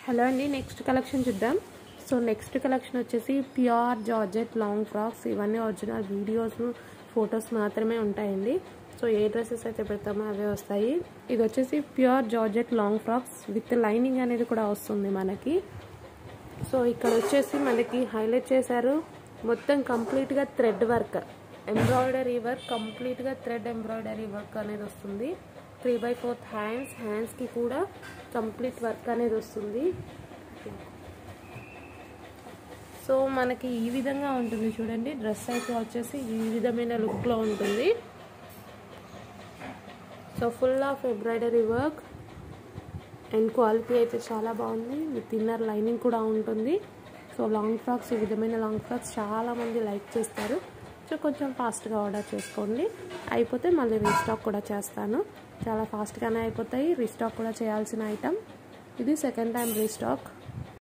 hello అండి next collection చూద్దాం so next collection వచ్చేసి ప్యూర్ జార్జెట్ లాంగ్ ఫ్రాక్స్ ఇవన్నీ ఒరిజినల్ వీడియోస్ ఫొటోస్ మాత్రమే ఉంటాయండి సో ఏ డ్రెస్సెస్ అయితే పెడతామో అవే వస్తాయి ఇది వచ్చేసి pure georgette long frocks with lining అనేది కూడా వస్తుంది మనకి సో ఇక్కడ వచ్చేసి మనకి హైలైట్ చేశారు మొత్తం కంప్లీట్గా థ్రెడ్ వర్క్ ఎంబ్రాయిడరీ వర్క్ కంప్లీట్గా థ్రెడ్ ఎంబ్రాయిడరీ వర్క్ అనేది వస్తుంది త్రీ బై ఫోర్త్ హ్యాండ్స్ హ్యాండ్స్కి కూడా కంప్లీట్ వర్క్ అనేది వస్తుంది సో మనకి ఈ విధంగా ఉంటుంది చూడండి డ్రెస్ అయితే వచ్చేసి ఈ విధమైన లుక్లో ఉంటుంది so full of embroidery work and quality అయితే చాలా బాగుంది విత్ ఇన్నర్ లైనింగ్ కూడా ఉంటుంది సో లాంగ్ ఫ్రాక్స్ ఈ విధమైన లాంగ్ ఫ్రాక్స్ చాలామంది లైక్ చేస్తారు సో కొంచెం ఫాస్ట్గా ఆర్డర్ చేసుకోండి అయిపోతే మళ్ళీ రీస్టాక్ కూడా చేస్తాను చాలా ఫాస్ట్గానే అయిపోతాయి రీస్టాక్ కూడా చేయాల్సిన ఐటమ్ ఇది సెకండ్ టైం రీస్టాక్